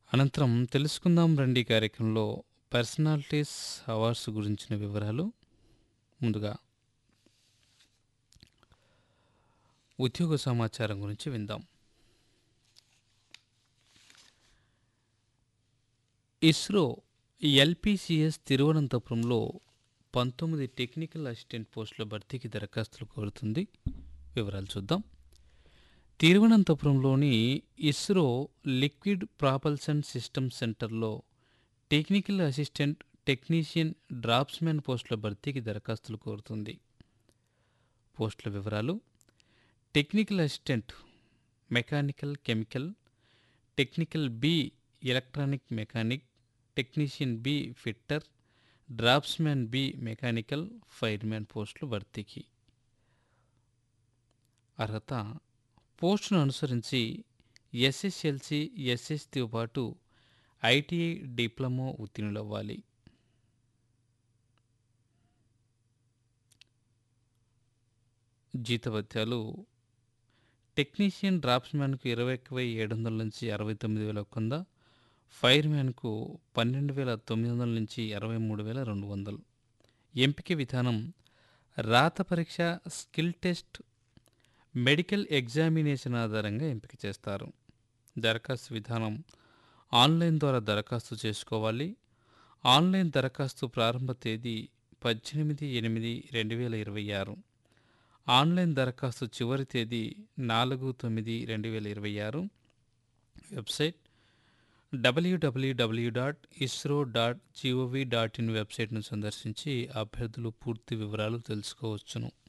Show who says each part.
Speaker 1: అనంతరం తెలుసుకుందాం రండి కార్యక్రమంలో పర్సనాలిటీస్ అవార్డ్స్ గురించిన వివరాలు ముందుగా ఉద్యోగ సమాచారం గురించి విందాం ఇస్రో ఎల్పిసిఎస్ తిరువనంతపురంలో పంతొమ్మిది టెక్నికల్ అసిస్టెంట్ పోస్టుల భర్తీకి దరఖాస్తులు కోరుతుంది వివరాలు చూద్దాం తిరువనంతపురంలోని ఇస్రో లిక్విడ్ ప్రాపల్సన్ సిస్టమ్ సెంటర్లో టెక్నికల్ అసిస్టెంట్ టెక్నీషియన్ డ్రాప్స్మెన్ పోస్టుల భర్తీకి దరఖాస్తులు కోరుతుంది పోస్టుల వివరాలు technical assistant mechanical chemical technical B electronic mechanic technician B fitter draftsmen B mechanical fireman పోస్టులు భర్తీకి అర్హత పోస్టును అనుసరించి ఎస్ఎస్ఎల్సి ఎస్ఎస్తో పాటు ఐటీఐ డిప్లొమా ఉత్తీర్ణులవ్వాలి జీతభత్యాలు టెక్నీషియన్ డ్రాప్స్మ్యాన్కు ఇరవై ఒక్క ఏడు వందల నుంచి అరవై తొమ్మిది వేల కొంద ఫైర్మ్యాన్కు పన్నెండు వేల తొమ్మిది వందల నుంచి అరవై మూడు వేల రెండు వందలు ఎంపిక విధానం రాత పరీక్ష స్కిల్ టెస్ట్ మెడికల్ ఎగ్జామినేషన్ ఆధారంగా ఎంపిక చేస్తారు దరఖాస్తు విధానం ఆన్లైన్ ద్వారా దరఖాస్తు చేసుకోవాలి ఆన్లైన్ దరఖాస్తు ప్రారంభ తేదీ పద్దెనిమిది ఎనిమిది రెండు వేల ఇరవై ఆరు ఆన్లైన్ దరఖాస్తు చివరి తేదీ నాలుగు తొమ్మిది రెండు వేల ఇరవై ఆరు వెబ్సైట్ డబ్ల్యూడబ్ల్యూడబ్ల్యూ dot ISRO dot GOV dot in వెబ్సైట్ను సందర్శించి అభ్యర్థులు పూర్తి వివరాలు తెలుసుకోవచ్చును